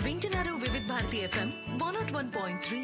వింటున్నారు Vividh Bharati FM one nought one point three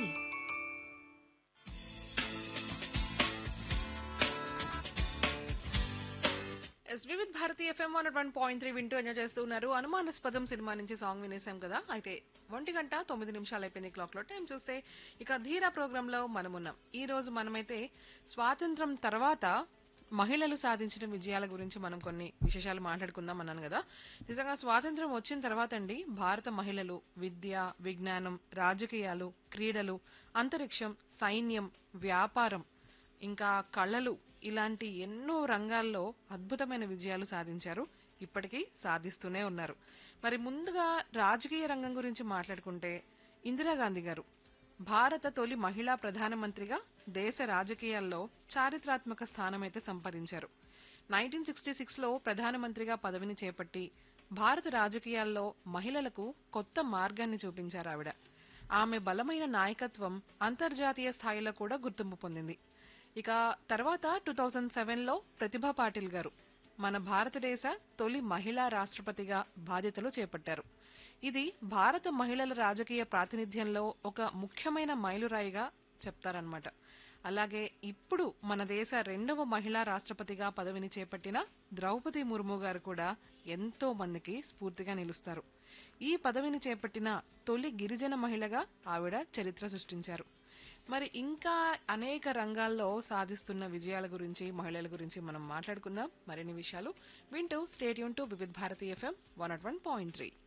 ఎస్ Vividh Bharati FM one one point three వింటూ enjoy చేస్తూ ఉన్నారు అనుమానాస్పదం సినిమా నుంచి సాంగ్ వినేసాం కదా అయితే ఒంటి గంట తొమ్మిది నిమిషాలు అయిపోయింది క్లాక్ లో టైం చూస్తే ఇక ధీరా ప్రోగ్రామ్ లో మనమున్నాం ఈ రోజు మనమైతే స్వాతంత్రం తర్వాత మహిళలు సాధించిన విజయాల గురించి మనం కొన్ని విశేషాలు మాట్లాడుకుందాం అన్నాను కదా నిజంగా స్వాతంత్రం వచ్చిన తర్వాత అండి భారత మహిళలు విద్య విజ్ఞానం రాజకీయాలు క్రీడలు అంతరిక్షం సైన్యం వ్యాపారం ఇంకా కళలు ఇలాంటి ఎన్నో రంగాల్లో అద్భుతమైన విజయాలు సాధించారు ఇప్పటికీ సాధిస్తూనే ఉన్నారు మరి ముందుగా రాజకీయ రంగం గురించి మాట్లాడుకుంటే ఇందిరాగాంధీ గారు భారత తొలి మహిళా ప్రధానమంత్రిగా దేశ రాజకీయాల్లో చారిత్రాత్మక స్థానమైతే సంపాదించారు నైన్టీన్ సిక్స్టీ సిక్స్లో ప్రధానమంత్రిగా పదవిని చేపట్టి భారత రాజకీయాల్లో మహిళలకు కొత్త మార్గాన్ని చూపించారు ఆవిడ ఆమె బలమైన నాయకత్వం అంతర్జాతీయ స్థాయిలో కూడా గుర్తింపు పొందింది ఇక తర్వాత టూ థౌజండ్ సెవెన్లో ప్రతిభా పాటిల్ గారు మన భారతదేశ తొలి మహిళా రాష్ట్రపతిగా బాధ్యతలు చేపట్టారు ఇది భారత మహిళల రాజకీయ ప్రాతినిధ్యంలో ఒక ముఖ్యమైన మైలురాయిగా చెప్తారనమాట అలాగే ఇప్పుడు మన దేశ రెండవ మహిళా రాష్ట్రపతిగా పదవిని చేపట్టిన ద్రౌపది ముర్ము గారు కూడా ఎంతో మందికి స్ఫూర్తిగా నిలుస్తారు ఈ పదవిని చేపట్టిన తొలి గిరిజన మహిళగా ఆవిడ చరిత్ర సృష్టించారు మరి ఇంకా అనేక రంగాల్లో సాధిస్తున్న విజయాల గురించి మహిళల గురించి మనం మాట్లాడుకుందాం మరిన్ని విషయాలు వింటూ stay tuned to Vividh Bharati FM one nought one point three